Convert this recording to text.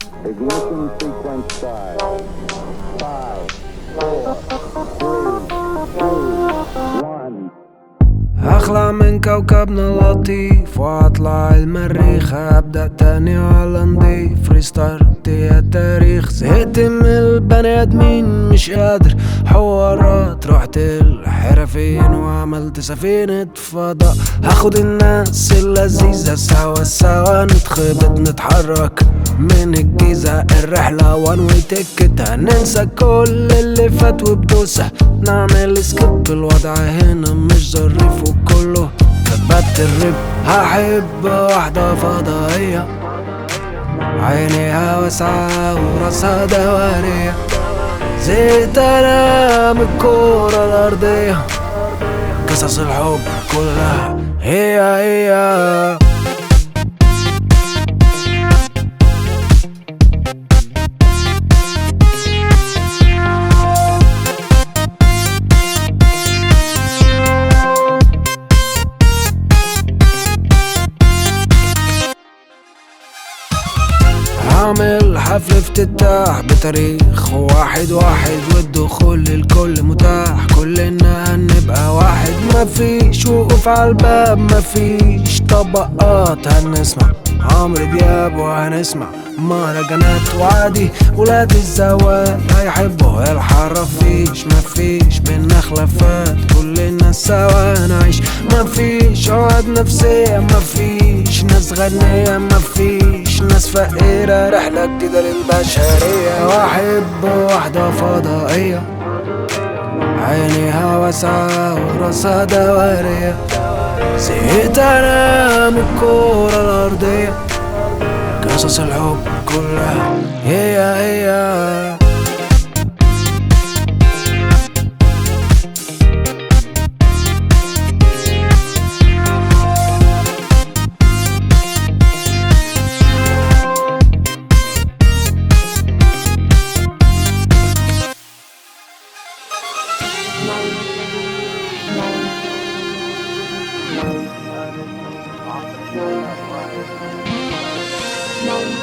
Ignition sequence start. Five, four, three, two, one. اخلع من كوكبنا لطيف واطلع المريخ ابدا تاني على نضيف ريستارت يا تاريخ زهقت من البني ادمين مش قادر حوارات رحت الحرفين وعملت سفينة فضاء هاخد الناس اللذيذة سوا سوا نتخبط نتحرك من الجيزة الرحلة وان واي تيكت هننسى كل اللي فات وبدوسة نعمل سكيب الوضع هنا مش ظريف وكله ثبت الرب هحب واحدة فضائية عينيها واسعة وراسها دوارية زيت انا من الكورة الأرضية قصص الحب كلها هي هي هعمل حفل افتتاح بتاريخ واحد واحد والدخول للكل متاح كلنا هنبقى واحد مفيش وقوف على الباب مفيش طبقات هنسمع عمرو دياب وهنسمع مهرجانات وعادي ولاد الزوال هيحبوا الحرافيش مفيش بينا خلافات كلنا سوا نعيش مفيش عقد نفسية مفيش ناس غنية مفيش ناس فقيرة رحلة جديدة للبشرية واحب واحدة فضائية عينيها واسعة وراسها دوارية زهقت انا من الكورة الأرضية قصص الحب كلها هي هي Thank